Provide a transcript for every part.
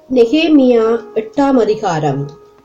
நெகேமியா எட்டாம் அதிகாரம்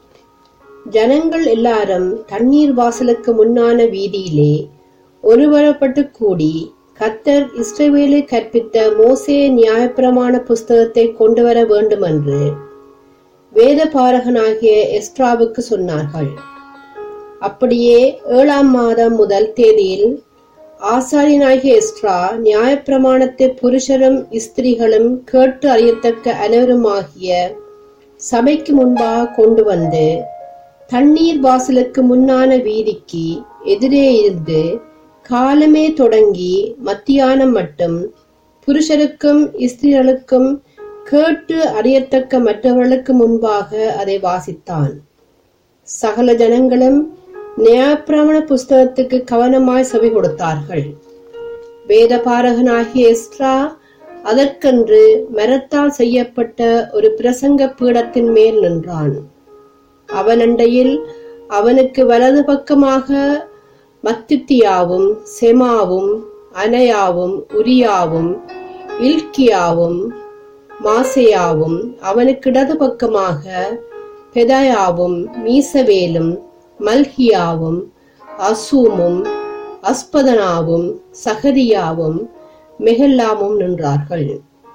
ஜனங்கள் எல்லாரும் தண்ணீர் வாசலுக்கு முன்னான வீதியிலே ஒருவரப்பட்டு கூடி கத்தர் இஸ்ரவேலு கற்பித்த மோசே நியாயப்பிரமாண புஸ்தகத்தை கொண்டு வர வேண்டுமென்று வேத பாரகனாகிய எஸ்ட்ராவுக்கு சொன்னார்கள் அப்படியே ஏழாம் மாதம் முதல் தேதியில் ஆசாரியனாகிய எஸ்ட்ரா நியாயப்பிரமாணத்தை புருஷரும் ஸ்திரீகளும் கேட்டு அறியத்தக்க அனைவருமாகிய சபைக்கு முன்பாக கொண்டு வந்து தண்ணீர் வாசலுக்கு முன்னான வீதிக்கு எதிரே இருந்து காலமே தொடங்கி மத்தியானம் மட்டும் புருஷருக்கும் ஸ்திரீகளுக்கும் கேட்டு அறியத்தக்க மற்றவர்களுக்கு முன்பாக அதை வாசித்தான் சகல ஜனங்களும் நியாயப்பிரமண புஸ்தகத்துக்கு கவனமாய் செவி கொடுத்தார்கள் வேதபாரகனாகிய எஸ்ட்ரா அதற்கென்று மரத்தால் செய்யப்பட்ட ஒரு பிரசங்க பீடத்தின் மேல் நின்றான் அவனண்டையில் அவனுக்கு வலது பக்கமாக மத்தித்தியாவும் செமாவும் அனயாவும் உரியாவும் இல்கியாவும் மாசையாவும் அவனுக்கு இடது பக்கமாக பெதாயாவும் மீசவேலும் மல்கியாவும் அசூமும் அஸ்பதனாவும் சகரியாவும் மெஹல்லாமும் நின்றார்கள்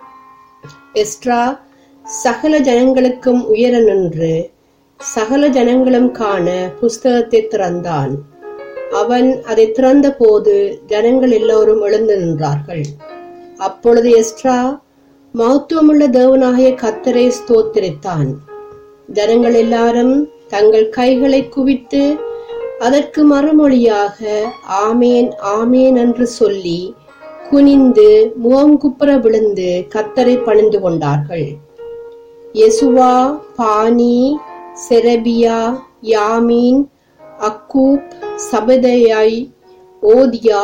எஸ்ட்ரா சகல ஜனங்களுக்கும் உயர நின்று சகல ஜனங்களும் காண புஸ்தகத்தை திறந்தான் அவன் அதை திறந்த போது ஜனங்கள் எல்லோரும் எழுந்து நின்றார்கள் அப்பொழுது எஸ்ட்ரா மகத்துவமுள்ள தேவனாகிய கத்தரை ஸ்தோத்திரித்தான் ஜனங்கள் எல்லாரும் தங்கள் கைகளை குவித்து அதற்கு மறுமொழியாக ஆமேன் ஆமேன் என்று சொல்லி குனிந்து முகங்குப்புற விழுந்து கத்தரை பணிந்து கொண்டார்கள் யெசுவா பானி செரபியா யாமீன் அக்கூப் சபதயாய் ஓதியா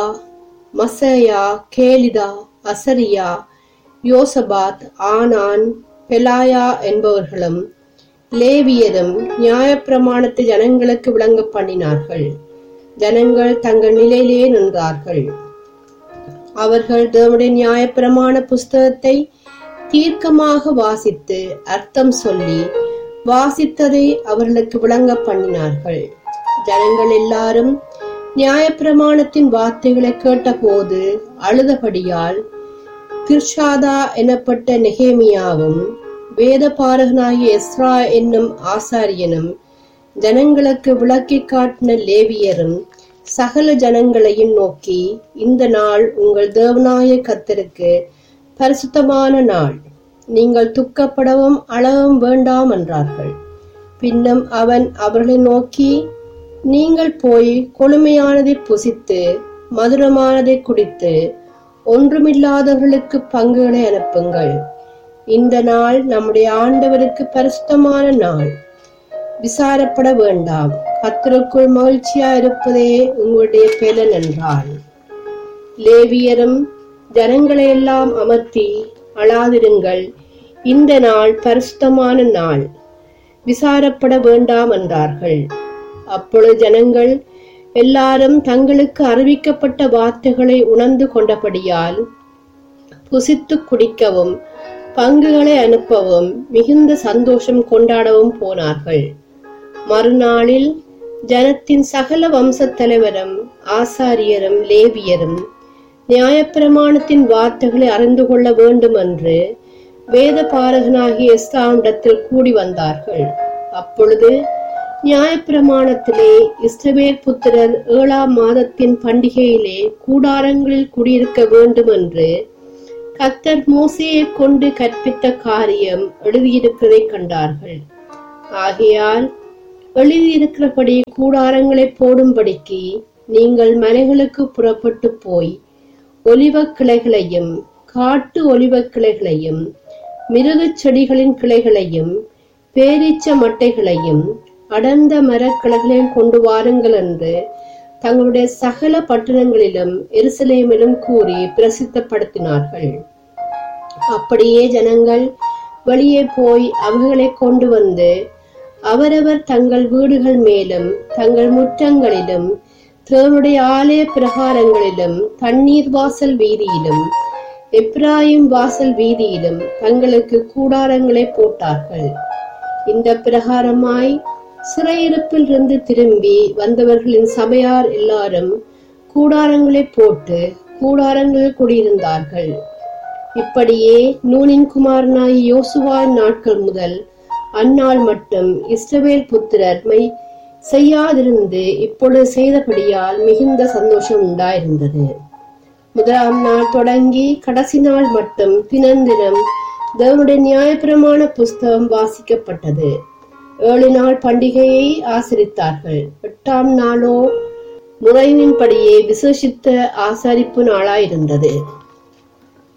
மசயா கேலிதா அசரியா யோசபாத் ஆனான் பெலாயா என்பவர்களும் லேவியரும் நியாயப்பிரமாணத்தை ஜனங்களுக்கு விளங்க பண்ணினார்கள் ஜனங்கள் தங்கள் நிலையிலே நின்றார்கள் அவர்கள் தேவனுடைய நியாயப்பிரமாண புஸ்தகத்தை தீர்க்கமாக வாசித்து அர்த்தம் சொல்லி வாசித்ததை அவர்களுக்கு விளங்க பண்ணினார்கள் ஜனங்கள் எல்லாரும் நியாயப்பிரமாணத்தின் வார்த்தைகளை கேட்டபோது அழுதபடியால் திர்ஷாதா எனப்பட்ட நெகேமியாவும் வேத பாரகனாகிய எஸ்ரா என்னும் ஆசாரியனும் ஜனங்களுக்கு விளக்கி காட்டின லேவியரும் சகல ஜனங்களையும் நோக்கி இந்த நாள் உங்கள் தேவனாய கத்தருக்கு பரிசுத்தமான நாள் நீங்கள் துக்கப்படவும் அளவும் வேண்டாம் என்றார்கள் பின்னும் அவன் அவர்களை நோக்கி நீங்கள் போய் கொழுமையானதை புசித்து மதுரமானதை குடித்து ஒன்றுமில்லாதவர்களுக்கு பங்குகளை அனுப்புங்கள் இந்த நாள் நம்முடைய ஆண்டவருக்கு பரிசுத்தமான நாள் விசாரப்பட வேண்டாம் கத்தருக்குள் மகிழ்ச்சியா இருப்பதே உங்களுடைய பேலன் என்றான் லேவியரும் ஜனங்களை எல்லாம் அமர்த்தி அழாதிருங்கள் இந்த நாள் பரிசுத்தமான நாள் விசாரப்பட வேண்டாம் என்றார்கள் அப்பொழுது ஜனங்கள் எல்லாரும் தங்களுக்கு அறிவிக்கப்பட்ட வார்த்தைகளை உணர்ந்து கொண்டபடியால் புசித்து குடிக்கவும் பங்குகளை அனுப்பவும் மிகுந்த சந்தோஷம் கொண்டாடவும் போனார்கள் மறுநாளில் ஜனத்தின் சகல வம்சத் தலைவரும் ஆசாரியரும் லேவியரும் நியாயப்பிரமாணத்தின் வார்த்தைகளை அறிந்து கொள்ள வேண்டும் என்று வேத பாரகனாகிய எஸ்தாண்டத்தில் கூடி வந்தார்கள் அப்பொழுது நியாயப்பிரமாணத்திலே இஸ்ரவேல் புத்திரர் ஏழாம் மாதத்தின் பண்டிகையிலே கூடாரங்களில் குடியிருக்க வேண்டும் என்று கத்தர் மோசையை கொண்டு கற்பித்த காரியம் எழுதியிருக்கிறதை கண்டார்கள் ஆகையால் எழுதியிருக்கிறபடி கூடாரங்களை போடும்படிக்கு நீங்கள் மலைகளுக்கு புறப்பட்டு போய் ஒலிவக் கிளைகளையும் காட்டு ஒலிவக் கிளைகளையும் மிருகச் செடிகளின் கிளைகளையும் பேரீச்ச மட்டைகளையும் அடர்ந்த மரக்கிளைகளையும் கொண்டு வாருங்கள் என்று தங்களுடைய சகல பட்டணங்களிலும் எருசலேமிலும் கூறி பிரசித்தப்படுத்தினார்கள் அப்படியே ஜனங்கள் வெளியே போய் அவைகளை கொண்டு வந்து அவரவர் தங்கள் வீடுகள் மேலும் தங்கள் முற்றங்களிலும் தேவனுடைய ஆலய பிரகாரங்களிலும் தண்ணீர் வாசல் வீதியிலும் எப்ராயிம் வாசல் வீதியிலும் தங்களுக்கு கூடாரங்களை போட்டார்கள் இந்த பிரகாரமாய் சிறையிருப்பில் இருந்து திரும்பி வந்தவர்களின் சபையார் எல்லாரும் கூடாரங்களை போட்டு கூடாரங்களில் குடியிருந்தார்கள் இப்படியே நூனின் குமாரனாய் யோசுவான் நாட்கள் முதல் அந்நாள் மட்டும் இஸ்ரவேல் புத்திரர் மெய் செய்யாதிருந்து இப்பொழுது செய்தபடியால் மிகுந்த சந்தோஷம் உண்டாயிருந்தது முதலாம் நாள் தொடங்கி கடைசி நாள் மட்டும் தினந்தினம் தேவனுடைய நியாயப்பிரமாண புஸ்தகம் வாசிக்கப்பட்டது ஏழு நாள் பண்டிகையை ஆசரித்தார்கள் எட்டாம் நாளோ முறையின்படியே விசேஷித்த ஆசரிப்பு நாளாயிருந்தது